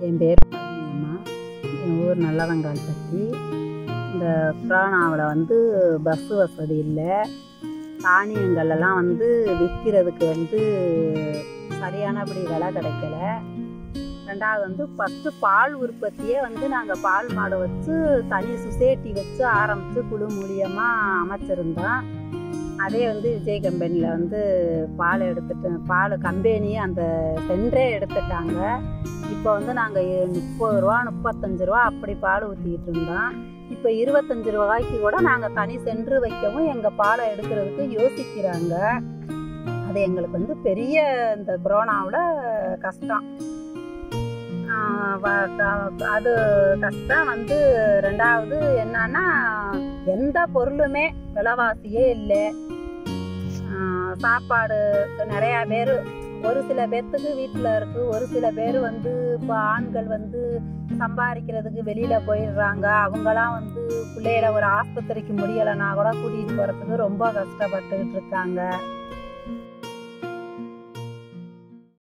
என் பேர் பழனியம்மா என் ஊர் நல்லவங்கால்பட்டி இந்த புராணாவில் வந்து பஸ்ஸு வசதி இல்லை தானியங்கள் எல்லாம் வந்து விற்கிறதுக்கு வந்து சரியானபடி விலை கிடைக்கல ரெண்டாவது வந்து ஃபஸ்ட்டு பால் உற்பத்தியே வந்து நாங்கள் பால் மாடு வச்சு தனி சொசைட்டி வச்சு ஆரம்பித்து குழு மூலியமாக அமைச்சிருந்தோம் அதே வந்து விஜய் கம்பெனியில் வந்து பால் எடுத்துட்டு பால் கம்பெனி அந்த சென்டரே எடுத்துட்டாங்க இப்போ வந்து நாங்கள் முப்பது ரூபா முப்பத்தஞ்சு ரூபா அப்படி பால் ஊற்றிக்கிட்டு இருந்தோம் இப்போ இருபத்தஞ்சு ரூபாய்க்கு கூட நாங்கள் தனி சென்று வைக்கவும் எங்கள் பாலை எடுக்கிறதுக்கு யோசிக்கிறாங்க அது எங்களுக்கு வந்து பெரிய இந்த கொரோனாவில் கஷ்டம் ஆஹ் வ- க- அது கஷ்டம் வந்து ரெண்டாவது என்னன்னா எந்த பொருளுமே விலைவாசியே இல்லை ஆஹ் சாப்பாடு நிறையா பேர் ஒரு சில பேர்த்துக்கு வீட்டில் இருக்குது ஒரு சில பேர் வந்து இப்போ ஆண்கள் வந்து சம்பாதிக்கிறதுக்கு வெளியில் போயிடுறாங்க அவங்களாம் வந்து பிள்ளைகளை ஒரு ஆஸ்பத்திரிக்கு முடியலைன்னா கூட கூட்டிகிட்டு போகிறதுக்கு ரொம்ப கஷ்டப்பட்டுக்கிட்டு இருக்காங்க